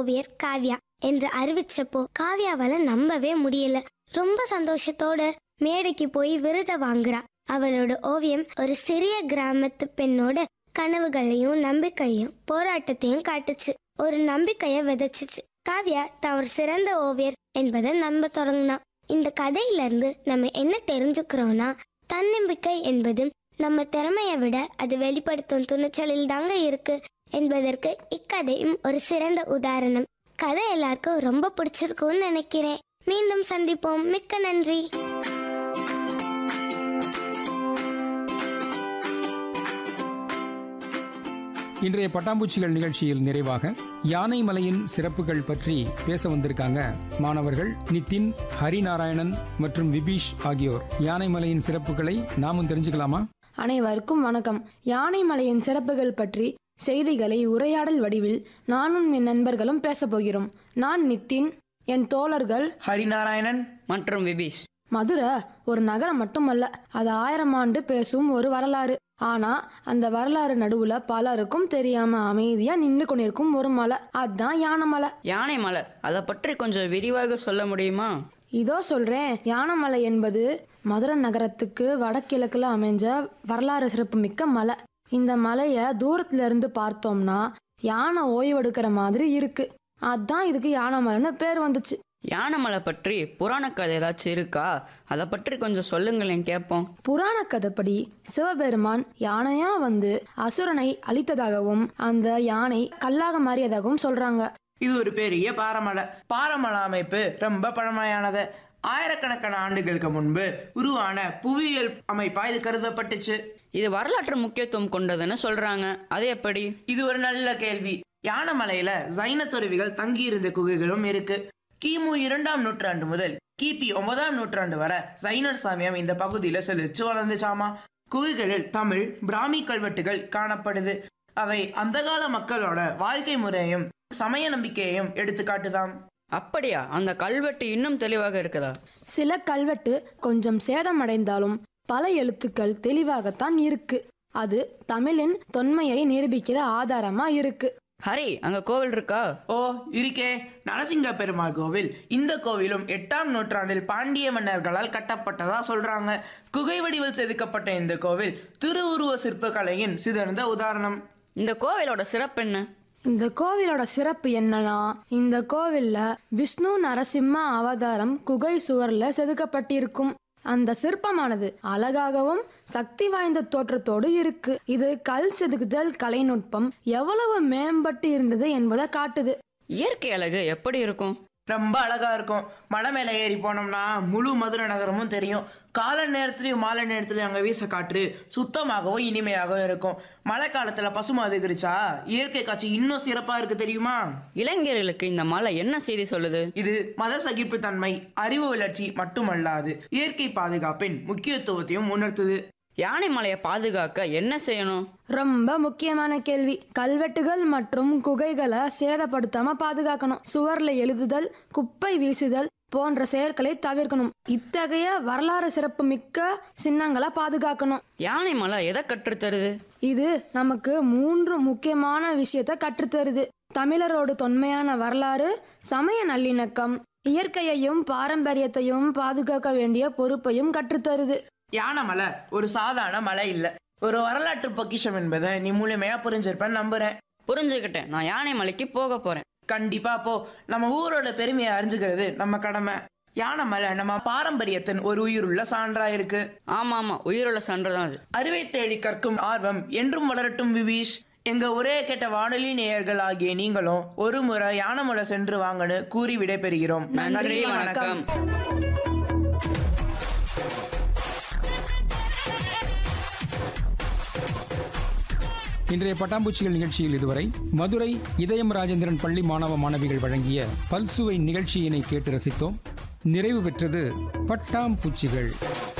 ஓவியர் காவ்யா என்று அறிவிச்சப்போ காவ்யாவால நம்பவே முடியல ரொம்ப சந்தோஷத்தோட மேடைக்கு போய் விருதை வாங்குறா அவளோட ஓவியம் ஒரு சிறிய கிராமத்து பெண்ணோட கனவுகளையும் நம்பிக்கையும் போராட்டத்தையும் காட்டுச்சு ஒரு நம்பிக்கைய விதைச்சுச்சு காவ்யா தான் ஒரு சிறந்த ஓவியர் என்பதை நம்ப தொடங்கினா இந்த கதையில இருந்து நம்ம என்ன தெரிஞ்சுக்கிறோம்னா தன்னம்பிக்கை என்பது நம்ம திறமையை விட அது வெளிப்படுத்தும் துணிச்சலில் தாங்க இருக்கு என்பதற்கு இக்கதையும் ஒரு சிறந்த உதாரணம் கதை எல்லாருக்கும் ரொம்ப பிடிச்சிருக்கும்னு நினைக்கிறேன் மீண்டும் சந்திப்போம் மிக்க நன்றி இன்றைய பட்டாம்பூச்சிகள் நிகழ்ச்சியில் நிறைவாக யானை மலையின் சிறப்புகள் பற்றி பேச வந்திருக்காங்க மாணவர்கள் நிதின் ஹரிநாராயணன் மற்றும் விபீஷ் ஆகியோர் யானை மலையின் சிறப்புகளை நாமும் தெரிஞ்சுக்கலாமா அனைவருக்கும் வணக்கம் யானைமலையின் சிறப்புகள் பற்றி செய்திகளை உரையாடல் வடிவில் நானும் என் நண்பர்களும் பேசப் போகிறோம் நான் நித்தின் என் தோழர்கள் ஹரிநாராயணன் மற்றும் விபீஷ் மதுரை ஒரு நகரம் மட்டுமல்ல அது ஆயிரம் ஆண்டு பேசும் ஒரு வரலாறு ஆனா அந்த வரலாறு நடுவுல பலருக்கும் தெரியாம அமைதியா நின்று கொண்டிருக்கும் ஒரு மலை அதுதான் யானைமலை யானை மலை அதை பற்றி கொஞ்சம் விரிவாக சொல்ல முடியுமா இதோ சொல்றேன் யானைமலை என்பது மதுரை நகரத்துக்கு வடகிழக்குல அமைஞ்ச வரலாறு சிறப்புமிக்க மலை இந்த மலைய தூரத்துல இருந்து பார்த்தோம்னா யானை ஓய்வெடுக்கிற மாதிரி இருக்கு அதான் இதுக்கு யானைமலைன்னு பேர் வந்துச்சு யானை மலை பற்றி புராண கதை ஏதாச்சும் இருக்கா அதை பற்றி கொஞ்சம் சொல்லுங்களேன் கேட்போம் புராண கதைப்படி சிவபெருமான் யானையா வந்து அசுரனை அழித்ததாகவும் அந்த யானை கல்லாக மாறியதாகவும் சொல்றாங்க இது ஒரு பெரிய பாறைமலை பாறைமலை அமைப்பு ரொம்ப பழமையானது ஆயிரக்கணக்கான ஆண்டுகளுக்கு முன்பு உருவான புவியியல் அமைப்பா இது கருதப்பட்டுச்சு இது வரலாற்று முக்கியத்துவம் கொண்டதுன்னு சொல்றாங்க அது எப்படி இது ஒரு நல்ல கேள்வி யானைமலையில ஜைன துறவிகள் தங்கியிருந்த குகைகளும் இருக்கு கிமு இரண்டாம் நூற்றாண்டு முதல் கிபி ஒன்பதாம் நூற்றாண்டு வரை ஜைனர் சாமியம் இந்த பகுதியில செழிச்சு வளர்ந்துச்சாமா குகைகளில் தமிழ் பிராமி கல்வெட்டுகள் காணப்படுது அவை அந்த கால மக்களோட வாழ்க்கை முறையையும் சமய நம்பிக்கையையும் எடுத்து காட்டுதாம் அப்படியா அந்த கல்வெட்டு இன்னும் தெளிவாக இருக்குதா சில கல்வெட்டு கொஞ்சம் சேதமடைந்தாலும் பல எழுத்துக்கள் தெளிவாகத்தான் இருக்கு அது தமிழின் தொன்மையை நிரூபிக்கிற ஆதாரமா இருக்கு ஹரி அங்க கோவில் இருக்கா ஓ இருக்கே நரசிங்க பெருமாள் கோவில் இந்த கோவிலும் எட்டாம் நூற்றாண்டில் பாண்டிய மன்னர்களால் கட்டப்பட்டதா சொல்றாங்க குகை வடிவில் செதுக்கப்பட்ட இந்த கோவில் திருவுருவ சிற்பக்கலையின் சிதறந்த உதாரணம் இந்த கோவிலோட சிறப்பு என்ன இந்த கோவிலோட சிறப்பு என்னன்னா இந்த கோவில்ல விஷ்ணு நரசிம்ம அவதாரம் குகை சுவர்ல செதுக்கப்பட்டிருக்கும் அந்த சிற்பமானது அழகாகவும் சக்தி வாய்ந்த தோற்றத்தோடு இருக்கு இது கல் செதுக்குதல் கலைநுட்பம் எவ்வளவு மேம்பட்டு இருந்தது என்பதை காட்டுது இயற்கை அழகு எப்படி இருக்கும் ரொம்ப அழகா இருக்கும் மலை மேலே ஏறி போனோம்னா முழு மதுரை நகரமும் தெரியும் காலை நேரத்துலயும் மாலை நேரத்துலயும் அங்க வீச காற்று சுத்தமாகவும் இனிமையாகவும் இருக்கும் மழை காலத்துல பசுமை அதிகரிச்சா இயற்கை காட்சி இன்னும் சிறப்பா இருக்கு தெரியுமா இளைஞர்களுக்கு இந்த மலை என்ன செய்தி சொல்லுது இது மத சகிப்புத்தன்மை அறிவு வளர்ச்சி மட்டுமல்லாது இயற்கை பாதுகாப்பின் முக்கியத்துவத்தையும் உணர்த்துது யானை மலையை பாதுகாக்க என்ன செய்யணும் ரொம்ப முக்கியமான கேள்வி கல்வெட்டுகள் மற்றும் குகைகளை சேதப்படுத்தாம பாதுகாக்கணும் சுவர்ல எழுதுதல் குப்பை வீசுதல் போன்ற செயற்களை தவிர்க்கணும் இத்தகைய வரலாறு சிறப்பு மிக்க சின்னங்களை பாதுகாக்கணும் யானை மலை எதை கற்றுத்தருது இது நமக்கு மூன்று முக்கியமான விஷயத்தை கற்றுத்தருது தமிழரோட தொன்மையான வரலாறு சமய நல்லிணக்கம் இயற்கையையும் பாரம்பரியத்தையும் பாதுகாக்க வேண்டிய பொறுப்பையும் கற்றுத்தருது யானை மலை ஒரு சாதாரண மலை இல்ல ஒரு வரலாற்று பொக்கிஷம் என்பதை நீ முழுமையா புரிஞ்சிருப்பேன்னு நம்புறேன் புரிஞ்சுக்கிட்டேன் நான் யானை மலைக்கு போக போறேன் கண்டிப்பா போ நம்ம ஊரோட பெருமையை அறிஞ்சுக்கிறது நம்ம கடமை யானை மலை நம்ம பாரம்பரியத்தின் ஒரு உயிருள்ள சான்றா இருக்கு ஆமா ஆமா உயிருள்ள சண்டை தான் அது அறிவை தேடி கற்கும் ஆர்வம் என்றும் வளரட்டும் விபீஷ் எங்க ஒரே கேட்ட வானொலி நேயர்கள் ஆகிய நீங்களும் ஒரு முறை யானமலை சென்று வாங்கன்னு கூறி விடைபெறுகிறோம் நன்றி வணக்கம் இன்றைய பட்டாம்பூச்சிகள் நிகழ்ச்சியில் இதுவரை மதுரை இதயம் ராஜேந்திரன் பள்ளி மாணவ மாணவிகள் வழங்கிய பல்சுவை நிகழ்ச்சியினை கேட்டு ரசித்தோம் நிறைவு பெற்றது பட்டாம்பூச்சிகள்